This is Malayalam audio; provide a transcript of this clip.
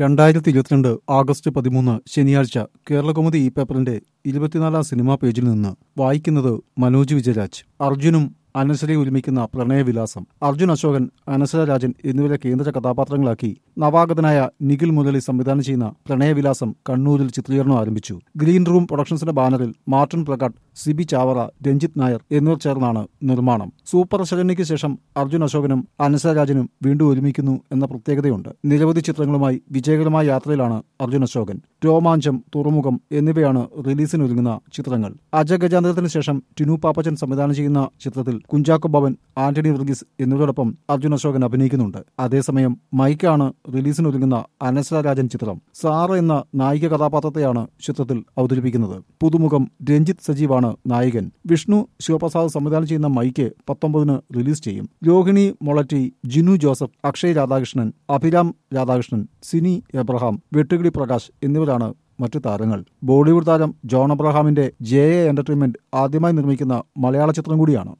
രണ്ടായിരത്തി ഇരുപത്തിരണ്ട് ആഗസ്റ്റ് പതിമൂന്ന് ശനിയാഴ്ച കേരളകൗമുദി ഈ പേപ്പറിന്റെ ഇരുപത്തിനാലാം സിനിമാ പേജിൽ നിന്ന് വായിക്കുന്നത് മനോജ് വിജയരാജ് അർജുനും അനശ്വരയും ഒരുമിക്കുന്ന പ്രണയവിലാസം അർജുൻ അശോകൻ അനശ്വര രാജൻ എന്നിവരെ കേന്ദ്ര കഥാപാത്രങ്ങളാക്കി നവാഗതനായ നിഖിൽ മുരളി സംവിധാനം ചെയ്യുന്ന പ്രണയവിലാസം കണ്ണൂരിൽ ചിത്രീകരണം ആരംഭിച്ചു ഗ്രീൻ റൂം പ്രൊഡക്ഷൻസിന്റെ ബാനറിൽ മാർട്ടിൻ പ്രകാട്ട് സിബി ചാവറ രഞ്ജിത്ത് നായർ എന്നിവർ ചേർന്നാണ് നിർമ്മാണം സൂപ്പർ ശരണ്യയ്ക്ക് ശേഷം അർജുൻ അശോകനും അനശ്വര രാജനും വീണ്ടും ഒരുമിക്കുന്നു എന്ന പ്രത്യേകതയുണ്ട് നിരവധി ചിത്രങ്ങളുമായി വിജയകരമായ യാത്രയിലാണ് അർജുൻ അശോകൻ രോമാഞ്ചം തുറമുഖം എന്നിവയാണ് റിലീസിനൊരുങ്ങുന്ന ചിത്രങ്ങൾ അജഗജാന്തരത്തിന് ശേഷം ടിനു പാപ്പച്ചൻ സംവിധാനം ചെയ്യുന്ന ചിത്രത്തിൽ കുഞ്ചാക്കോ ഭവൻ ആന്റണി വർഗീസ് എന്നിവരോടൊപ്പം അർജുൻ അശോകൻ അഭിനയിക്കുന്നുണ്ട് അതേസമയം മൈക്കാണ് റിലീസിനൊരുങ്ങുന്ന അനശ്വര രാജൻ ചിത്രം സാറ എന്ന നായിക കഥാപാത്രത്തെയാണ് ചിത്രത്തിൽ അവതരിപ്പിക്കുന്നത് പുതുമുഖം രഞ്ജിത്ത് സജീവാണ് നായകൻ വിഷ്ണു ശിവപ്രസാദ് സംവിധാനം ചെയ്യുന്ന മൈക്ക് പത്തൊമ്പതിന് റിലീസ് ചെയ്യും രോഹിണി മൊളറ്റി ജിനു ജോസഫ് അക്ഷയ് രാധാകൃഷ്ണൻ അഭിരാം രാധാകൃഷ്ണൻ സിനി എബ്രഹാം വെട്ടുകിളി പ്രകാശ് എന്നിവരാണ് മറ്റു താരങ്ങൾ ബോളിവുഡ് താരം ജോൺ അബ്രഹാമിന്റെ ജെ എ എന്റർടൈൻമെന്റ് ആദ്യമായി നിർമ്മിക്കുന്ന മലയാള ചിത്രം കൂടിയാണ്